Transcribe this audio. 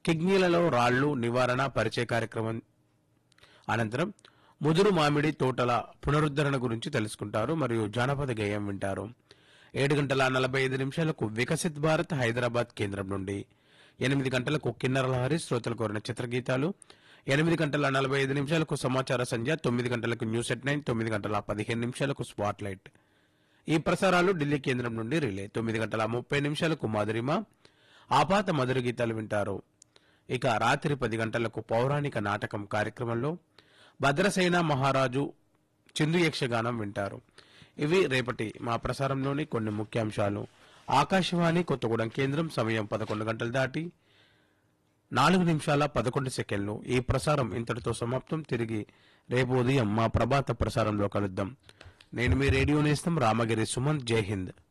కిడ్నీలలో రాళ్లు నివారణ పరిచయ కార్యక్రమం అనంతరం ముదురు మామిడి తోటల పునరుద్ధరణ గురించి తెలుసుకుంటారు మరియు జానపద గేయం వింటారు ఏడు గంటల నలభై ఐదు నిమిషాలకు వికసిత్ భారత్ హైదరాబాద్ కేంద్రం నుండి ఎనిమిది గంటలకు కిన్నర లహరి శ్రోతలు కోరిన చిత్రగీతాలు ఎనిమిది గంటల నలభై ఐదు నిమిషాలకు సమాచార సంధ్య తొమ్మిది గంటలకు న్యూస్ ఎట్ నైన్ తొమ్మిది గంటల పదిహేను నిమిషాలకు స్పాట్ లైట్ ఈ ప్రసారాలు ఢిల్లీ కేంద్రం నుండి రిలే తొమ్మిది గంటల ముప్పై నిమిషాలకు మాధురిమ ఆపాత మధుర గీతాలు వింటారు ఇక రాత్రి పది గంటలకు పౌరాణిక నాటకం కార్యక్రమంలో భద్రసేన మహారాజు చిందు యక్షగానం వింటారు ఇవి రేపటి మా ప్రసారంలోని కొన్ని ముఖ్యాంశాలు ఆకాశవాణి కొత్తగూడెం కేంద్రం సమయం పదకొండు గంటలు దాటి నాలుగు నిమిషాల పదకొండు సెకండ్లు ఈ ప్రసారం ఇంతటితో సమాప్తం తిరిగి రేపు ఉదయం మా ప్రభాత ప్రసారంలో కలుద్దాం నేను మీ రేడియో నేస్తం రామగిరి సుమంత్ జై హింద్